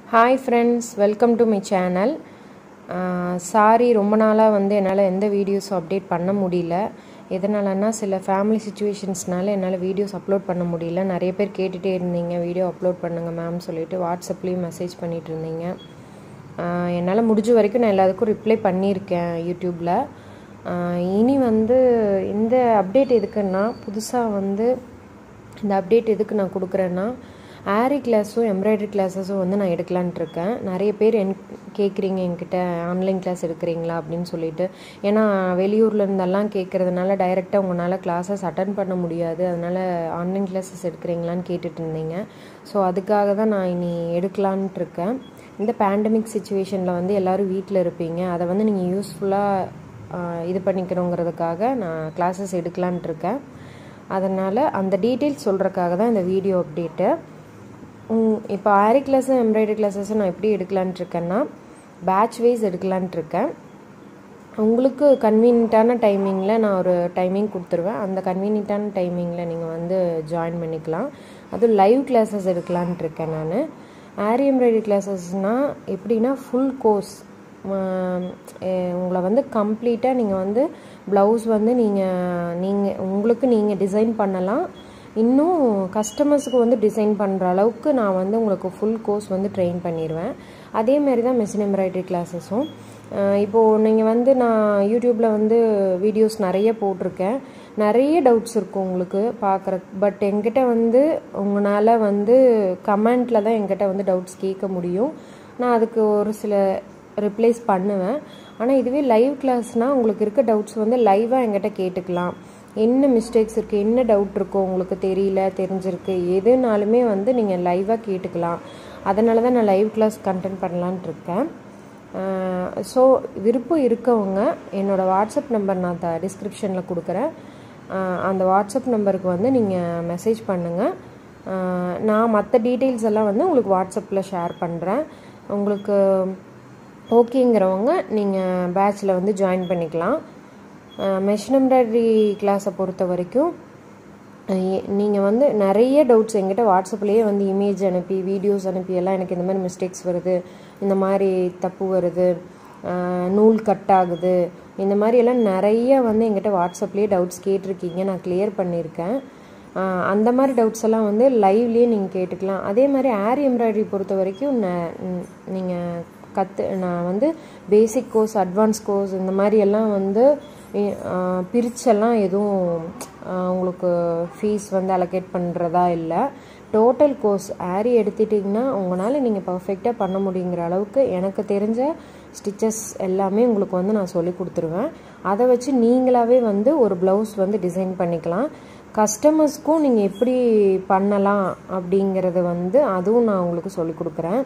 hi friends welcome to my channel sorry ரொம்ப நாளாக வந்து என்னால் எந்த வீடியோஸும் அப்டேட் பண்ண முடியல எதனாலன்னா சில ஃபேமிலி சுச்சுவேஷன்ஸ்னால என்னால் வீடியோஸ் அப்லோட் பண்ண முடியல நிறைய பேர் கேட்டுகிட்டே இருந்தீங்க வீடியோ அப்லோட் பண்ணுங்கள் மேம் சொல்லிட்டு வாட்ஸ்அப்லேயும் மெசேஜ் பண்ணிகிட்டு இருந்தீங்க ஆஹ் என்னால் முடிஞ்ச வரைக்கும் நான் எல்லாத்துக்கும் ரிப்ளை பண்ணியிருக்கேன் யூடியூப்பில் இனி வந்து இந்த அப்டேட் எதுக்குன்னா புதுசாக வந்து இந்த அப்டேட் எதுக்கு நான் கொடுக்குறேன்னா ஆரி கிளாஸும் எம்ப்ராய்டரி கிளாஸஸும் வந்து நான் எடுக்கலான்ட்டு இருக்கேன் நிறைய பேர் என் கேட்குறீங்க என்கிட்ட ஆன்லைன் கிளாஸ் எடுக்கிறீங்களா அப்படின்னு சொல்லிட்டு ஏன்னா வெளியூர்ல இருந்தெல்லாம் கேட்குறதுனால டைரெக்டாக உங்களால் கிளாஸஸ் அட்டன் பண்ண முடியாது அதனால் ஆன்லைன் கிளாஸஸ் எடுக்கிறீங்களான்னு கேட்டுட்டு இருந்தீங்க ஸோ அதுக்காக தான் நான் இனி எடுக்கலான்ட்டு இருக்கேன் இந்த பேண்டமிக் சுச்சுவேஷனில் வந்து எல்லோரும் வீட்டில் இருப்பீங்க அதை வந்து நீங்கள் யூஸ்ஃபுல்லாக இது பண்ணிக்கணுங்கிறதுக்காக நான் கிளாஸஸ் எடுக்கலான்ட்டு இருக்கேன் அதனால் அந்த டீட்டெயில்ஸ் சொல்கிறக்காக தான் இந்த வீடியோ அப்டேட்டு இப்போ ஆரி கிளாஸும் எம்ப்ராய்டரி கிளாஸஸும் நான் எப்படி எடுக்கலான்ட்டு இருக்கேன்னா பேட்ச் வைஸ் எடுக்கலான்ட்டு இருக்கேன் உங்களுக்கு கன்வீனியண்ட்டான டைமிங்கில் நான் ஒரு டைமிங் கொடுத்துருவேன் அந்த கன்வீனியண்ட்டான டைமிங்கில் நீங்கள் வந்து ஜாயின் பண்ணிக்கலாம் அதுவும் லைவ் கிளாஸஸ் எடுக்கலான்ட்டு இருக்கேன் நான் ஆரி எம்ப்ராய்டரி கிளாஸஸ்னால் எப்படின்னா ஃபுல் கோர்ஸ் உங்களை வந்து கம்ப்ளீட்டாக நீங்கள் வந்து ப்ளவுஸ் வந்து நீங்கள் நீங்கள் உங்களுக்கு நீங்கள் டிசைன் பண்ணலாம் இன்னும் கஸ்டமர்ஸுக்கு வந்து டிசைன் பண்ணுற அளவுக்கு நான் வந்து உங்களுக்கு ஃபுல் கோர்ஸ் வந்து ட்ரெயின் பண்ணிடுவேன் அதே மாதிரி தான் மிஷின் எம்ப்ராய்டரி கிளாஸஸும் இப்போது நீங்கள் வந்து நான் யூடியூப்பில் வந்து வீடியோஸ் நிறைய போட்டிருக்கேன் நிறைய டவுட்ஸ் இருக்கும் உங்களுக்கு பார்க்குற பட் என்கிட்ட வந்து உங்களால் வந்து கமெண்ட்டில் தான் என்கிட்ட வந்து டவுட்ஸ் கேட்க முடியும் நான் அதுக்கு ஒரு சில ரிப்ளைஸ் பண்ணுவேன் ஆனால் இதுவே லைவ் கிளாஸ்னால் உங்களுக்கு இருக்க டவுட்ஸ் வந்து லைவாக என்கிட்ட கேட்டுக்கலாம் என்ன மிஸ்டேக்ஸ் இருக்குது என்ன டவுட் இருக்கோ உங்களுக்கு தெரியல தெரிஞ்சிருக்கு எதுனாலுமே வந்து நீங்கள் லைவாக கேட்டுக்கலாம் அதனால தான் நான் லைவ் கிளாஸ் கண்டென்ட் பண்ணலான்ட்டு இருக்கேன் ஸோ விருப்பம் இருக்கவங்க என்னோடய வாட்ஸ்அப் நம்பர் நான் த டிஸ்கிரிப்ஷனில் கொடுக்குறேன் அந்த வாட்ஸ்அப் நம்பருக்கு வந்து நீங்கள் மெசேஜ் பண்ணுங்கள் நான் மற்ற டீட்டெயில்ஸ் எல்லாம் வந்து உங்களுக்கு வாட்ஸ்அப்பில் ஷேர் பண்ணுறேன் உங்களுக்கு ஓகேங்கிறவங்க நீங்கள் பேட்சில் வந்து ஜாயின் பண்ணிக்கலாம் மெஷின் எம்ப்ராய்டரி கிளாஸை பொறுத்த வரைக்கும் நீங்கள் வந்து நிறைய டவுட்ஸ் எங்கிட்ட வாட்ஸ்அப்லேயே வந்து இமேஜ் அனுப்பி வீடியோஸ் அனுப்பி எல்லாம் எனக்கு இந்த மாதிரி மிஸ்டேக்ஸ் வருது இந்த மாதிரி தப்பு வருது நூல் கட் ஆகுது இந்த மாதிரி எல்லாம் நிறைய வந்து எங்கிட்ட வாட்ஸ்அப்லேயே டவுட்ஸ் கேட்டிருக்கீங்க நான் கிளியர் பண்ணியிருக்கேன் அந்த மாதிரி டவுட்ஸ் எல்லாம் வந்து லைவ்லேயே நீங்கள் கேட்டுக்கலாம் அதே மாதிரி ஆரி எம்ப்ராய்டரி பொறுத்த வரைக்கும் நீங்கள் கற்று நான் வந்து பேசிக் கோர்ஸ் அட்வான்ஸ் கோர்ஸ் இந்த மாதிரி எல்லாம் வந்து பிரிச்செல்லாம் எதுவும் உங்களுக்கு ஃபீஸ் வந்து அலோகேட் பண்ணுறதா இல்லை டோட்டல் கோர்ஸ் ஆரி எடுத்துட்டிங்கன்னா உங்களால் நீங்கள் பர்ஃபெக்டாக பண்ண முடியுங்கிற அளவுக்கு எனக்கு தெரிஞ்ச ஸ்டிச்சஸ் எல்லாமே உங்களுக்கு வந்து நான் சொல்லி கொடுத்துருவேன் அதை வச்சு நீங்களாகவே வந்து ஒரு ப்ளவுஸ் வந்து டிசைன் பண்ணிக்கலாம் கஸ்டமர்ஸ்க்கும் நீங்கள் எப்படி பண்ணலாம் அப்படிங்கிறது வந்து அதுவும் நான் உங்களுக்கு சொல்லி கொடுக்குறேன்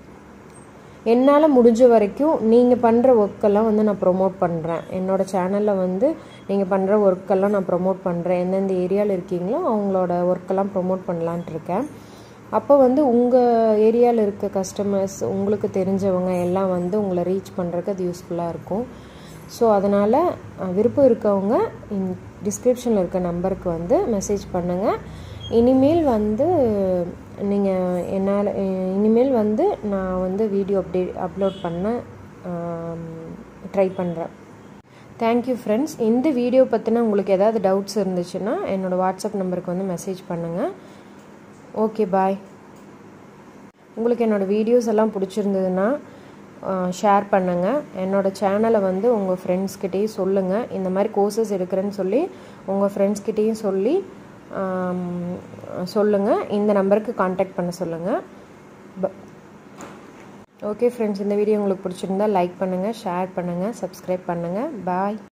என்னால் முடிஞ்ச வரைக்கும் நீங்கள் பண்ணுற ஒர்க்கெல்லாம் வந்து நான் ப்ரொமோட் பண்ணுறேன் என்னோடய சேனலில் வந்து நீங்கள் பண்ணுற ஒர்க்கெல்லாம் நான் ப்ரொமோட் பண்ணுறேன் எந்தெந்த ஏரியாவில் இருக்கீங்களோ அவங்களோட ஒர்க்கெல்லாம் ப்ரொமோட் பண்ணலான்ட்டு இருக்கேன் அப்போ வந்து உங்கள் ஏரியாவில் இருக்க கஸ்டமர்ஸ் உங்களுக்கு தெரிஞ்சவங்க எல்லாம் வந்து உங்களை ரீச் பண்ணுறதுக்கு அது யூஸ்ஃபுல்லாக இருக்கும் ஸோ அதனால் விருப்பம் இருக்கவங்க டிஸ்கிரிப்ஷனில் இருக்க நம்பருக்கு வந்து மெசேஜ் பண்ணுங்கள் இனிமேல் வந்து நீங்கள் என்னால் இனிமேல் வந்து நான் வந்து வீடியோ அப்டேட் அப்லோட் பண்ண ட்ரை பண்ணுறேன் தேங்க்யூ ஃப்ரெண்ட்ஸ் இந்த வீடியோ பற்றின உங்களுக்கு ஏதாவது டவுட்ஸ் இருந்துச்சுன்னா என்னோடய வாட்ஸ்அப் நம்பருக்கு வந்து மெசேஜ் பண்ணுங்கள் ஓகே பாய் உங்களுக்கு என்னோடய வீடியோஸ் எல்லாம் பிடிச்சிருந்ததுன்னா ஷேர் பண்ணுங்கள் என்னோடய சேனலை வந்து உங்கள் ஃப்ரெண்ட்ஸ்கிட்டேயும் சொல்லுங்கள் இந்த மாதிரி கோர்சஸ் எடுக்கிறேன்னு சொல்லி உங்கள் ஃப்ரெண்ட்ஸ்கிட்டேயும் சொல்லி சொல்லுங்கள் இந்த நம்பருக்கு காண்டாக்ட் பண்ண சொல்லுங்கள் ஓகே ஃப்ரெண்ட்ஸ் இந்த வீடியோ உங்களுக்கு பிடிச்சிருந்தா லைக் பண்ணுங்கள் ஷேர் பண்ணுங்கள் சப்ஸ்கிரைப் பண்ணுங்கள் பாய்